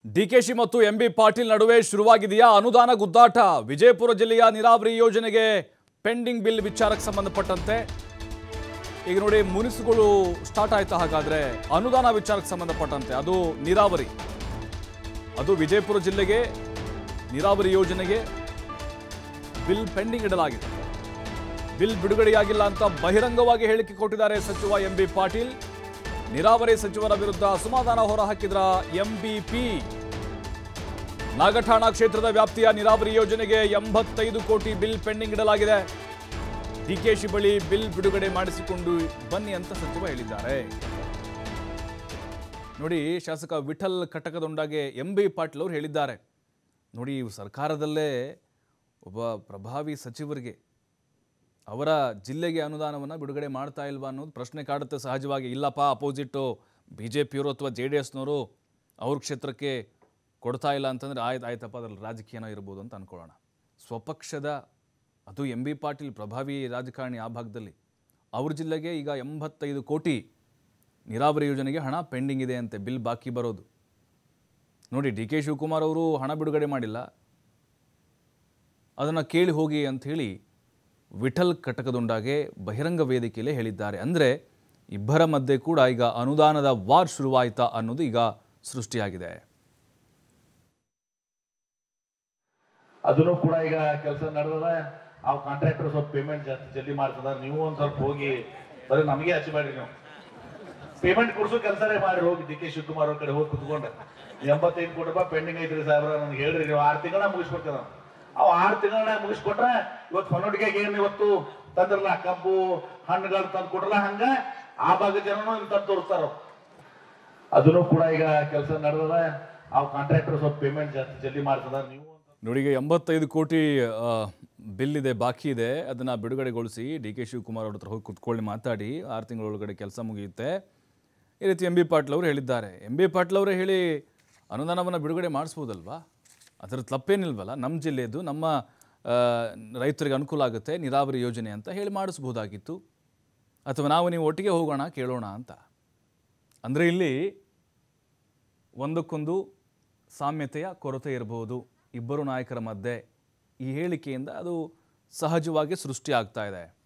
ಡಿಕೆಶಿ ಮತ್ತು M B Patil ನಡುವೆ ಶುರುವಾಗಿದೆಯಾ ಅನುದಾನ ಗುದ್ದಾಟ ವಿಜಯಪುರ ಜಿಲ್ಲೆಯ ನೀರಾವರಿ ಯೋಜನೆಗೆ ಪೆಂಡಿಂಗ್ ಬಿಲ್ ವಿಚಾರಕ್ಕೆ ಸಂಬಂಧಪಟ್ಟಂತೆ ಈಗ ನೋಡಿ ಮುನಿಸುಗಳು ಸ್ಟಾರ್ಟ್ ಆಯ್ತಾ ಹಾಗಾದ್ರೆ ಅನುದಾನ ವಿಚಾರಕ್ಕೆ ಸಂಬಂಧಪಟ್ಟಂತೆ ಅದು ನೀರಾವರಿ ಅದು ವಿಜಯಪುರ ಜಿಲ್ಲೆಗೆ ನೀರಾವರಿ ಯೋಜನೆಗೆ ಬಿಲ್ ಪೆಂಡಿಂಗ್ ಇಡಲಾಗಿದೆ ಬಿಲ್ ಬಿಡುಗಡೆಯಾಗಿಲ್ಲ ಅಂತ ಬಹಿರಂಗವಾಗಿ ಹೇಳಿಕೆ ಕೊಟ್ಟಿದ್ದಾರೆ ಸಚಿವ ಎಂ ಬಿ ಪಾಟೀಲ್ ನೀರಾವರಿ ಸಚಿವರ ವಿರುದ್ಧ ಅಸಮಾಧಾನ ಹೊರಹಾಕಿದ್ರ ಎಂಬಿಪಿ ನಾಗಠಾಣ ಕ್ಷೇತ್ರದ ವ್ಯಾಪ್ತಿಯ ನೀರಾವರಿ ಯೋಜನೆಗೆ ಎಂಬತ್ತೈದು ಕೋಟಿ ಬಿಲ್ ಪೆಂಡಿಂಗ್ ಇಡಲಾಗಿದೆ ಡಿಕೆಶಿ ಬಳಿ ಬಿಲ್ ಬಿಡುಗಡೆ ಮಾಡಿಸಿಕೊಂಡು ಬನ್ನಿ ಅಂತ ಸಚಿವ ಹೇಳಿದ್ದಾರೆ ನೋಡಿ ಶಾಸಕ ವಿಠಲ್ ಕಟಕದೊಂಡಾಗೆ ಎಂ ಬಿ ಪಾಟೀಲ್ ಅವರು ಹೇಳಿದ್ದಾರೆ ನೋಡಿ ಇವು ಸರ್ಕಾರದಲ್ಲೇ ಒಬ್ಬ ಪ್ರಭಾವಿ ಸಚಿವರಿಗೆ ಅವರ ಜಿಲ್ಲೆಗೆ ಅನುದಾನವನ್ನು ಬಿಡುಗಡೆ ಮಾಡ್ತಾ ಇಲ್ವಾ ಅನ್ನೋದು ಪ್ರಶ್ನೆ ಕಾಡುತ್ತೆ ಸಹಜವಾಗಿ ಇಲ್ಲಪ್ಪ ಅಪೋಸಿಟ್ಟು ಬಿ ಜೆ ಪಿಯವರು ಅಥವಾ ಜೆ ಡಿ ಎಸ್ನವರು ಅವ್ರ ಕ್ಷೇತ್ರಕ್ಕೆ ಕೊಡ್ತಾ ಇಲ್ಲ ಅಂತಂದರೆ ಆಯ್ತು ಆಯ್ತಪ್ಪ ಅದ್ರಲ್ಲಿ ರಾಜಕೀಯನ ಇರ್ಬೋದು ಅಂತ ಅಂದ್ಕೊಳ್ಳೋಣ ಸ್ವಪಕ್ಷದ ಅದು ಎಂ ಬಿ ಪಾಟೀಲ್ ಪ್ರಭಾವಿ ರಾಜಕಾರಣಿ ಆ ಭಾಗದಲ್ಲಿ ಅವ್ರ ಜಿಲ್ಲೆಗೆ ಈಗ ಎಂಬತ್ತೈದು ಕೋಟಿ ನೀರಾವರಿ ಯೋಜನೆಗೆ ಹಣ ಪೆಂಡಿಂಗ್ ಇದೆ ಅಂತೆ ಬಿಲ್ ಬಾಕಿ ಬರೋದು ನೋಡಿ ಡಿ ಕೆ ಶಿವಕುಮಾರ್ ಅವರು ಹಣ ಬಿಡುಗಡೆ ಮಾಡಿಲ್ಲ ಅದನ್ನು ಕೇಳಿ ಹೋಗಿ ಅಂತ ಹೇಳಿ ವಿಠಲ್ ಕಟಕದೊಂಡಾಗೆ ಬಹಿರಂಗ ವೇದಿಕೆಯಲ್ಲೇ ಹೇಳಿದ್ದಾರೆ ಅಂದರೆ ಇಬ್ಬರ ಮಧ್ಯೆ ಕೂಡ ಈಗ ಅನುದಾನದ ವಾರ್ ಶುರುವಾಯಿತಾ ಅನ್ನೋದು ಈಗ ಸೃಷ್ಟಿಯಾಗಿದೆ ಅದನ್ನು ಕೂಡ ಈಗ ಕೆಲಸ ನಡೆದದ ಆ ಕಾಂಟ್ರಾಕ್ಟರ್ ಸ್ವಲ್ಪ ಪೇಮೆಂಟ್ ಜಾಸ್ತಿ ಜಲ್ದಿ ಮಾಡ್ತದ ನೀವು ಒಂದ್ ಸ್ವಲ್ಪ ಹೋಗಿ ಬರೀ ನಮಗೆ ಹಚ್ಚಬೇಡ್ರಿ ನೀವು ಪೇಮೆಂಟ್ ಕೊಡ್ಸೋ ಕೆಲಸನೇ ಮಾಡ್ರಿ ಹೋಗಿ ಡಿ ಕೆ ಶಿವಕುಮಾರ್ ಅವ್ರ ಕಡೆ ಹೋಗಿ ಕುತ್ಕೊಂಡು ಎಂಬತ್ತೈದು ಕೋಟಿ ರೂಪಾಯಿ ಪೆಂಡಿಂಗ್ ಐತ್ರಿ ಸಾಹೇಬ್ರ ನನ್ಗೆ ಹೇಳ್ರಿ ನೀವು ಆರು ತಿಂಗಳ ಮುಗಿಸ್ಕೊಡ್ತೇವೆ ನಾವು ಅವು ಆರು ತಿಂಗಳ ಮುಗಿಸ್ಕೊಟ್ರೆ ಇವತ್ತು ಫನೋಟಿಗೆ ಏನು ಇವತ್ತು ತಂದ್ರಲ್ಲ ಕಬ್ಬು ಹಣ್ಣುಗಳು ತಂದು ಕೊಟ್ರಲ್ಲ ಹಂಗ ಆ ಭಾಗದ ಜನನು ಇಲ್ಲಿ ತಂದು ತೋರಿಸ್ತಾರ ಅದನ್ನು ಕೂಡ ಈಗ ಕೆಲಸ ನಡೆದದ ಆ ಕಾಂಟ್ರಾಕ್ಟರ್ ಸ್ವಲ್ಪ ಪೇಮೆಂಟ್ ಜಾಸ್ತಿ ಜಲ್ದಿ ಮಾಡ್ತದ ನೀವು ನೋಡಿ ಈಗ ಎಂಬತ್ತೈದು ಕೋಟಿ ಆ, ಬಿಲ್ ಇದೆ ಬಾಕಿ ಇದೆ ಅದನ್ನು ಬಿಡುಗಡೆಗೊಳಿಸಿ ಡಿ ಕೆ ಶಿವಕುಮಾರ್ ಅವ್ರ ಹತ್ರ ಹೋಗಿ ಕುತ್ಕೊಳ್ಳಿ ಮಾತಾಡಿ ಆರು ತಿಂಗಳ ಒಳಗಡೆ ಕೆಲಸ ಮುಗಿಯುತ್ತೆ ಈ ರೀತಿ ಎಂ ಬಿ ಪಾಟೀಲ್ ಅವರು ಹೇಳಿದ್ದಾರೆ ಎಂ ಬಿ ಪಾಟೀಲ್ ಅವರೇ ಹೇಳಿ ಅನುದಾನವನ್ನು ಬಿಡುಗಡೆ ಮಾಡಿಸ್ಬೋದಲ್ವಾ ಅದರ ತಪ್ಪೇನಿಲ್ವಲ್ಲ ನಮ್ಮ ಜಿಲ್ಲೆಯದು ನಮ್ಮ ಆ, ರೈತರಿಗೆ ಅನುಕೂಲ ಆಗುತ್ತೆ ನೀರಾವರಿ ಯೋಜನೆ ಅಂತ ಹೇಳಿ ಮಾಡಿಸ್ಬೋದಾಗಿತ್ತು ಅಥವಾ ನಾವು ನೀವು ಒಟ್ಟಿಗೆ ಹೋಗೋಣ ಕೇಳೋಣ ಅಂತ ಅಂದರೆ ಇಲ್ಲಿ ಒಂದಕ್ಕೊಂದು ಸಾಮ್ಯತೆಯ ಕೊರತೆ ಇರಬಹುದು ಇಬ್ಬರು ನಾಯಕರ ಮಧ್ಯೆ ಈ ಹೇಳಿಕೆಯಿಂದ ಅದು ಸಹಜವಾಗಿ ಸೃಷ್ಟಿ ಆಗ್ತಾ ಇದೆ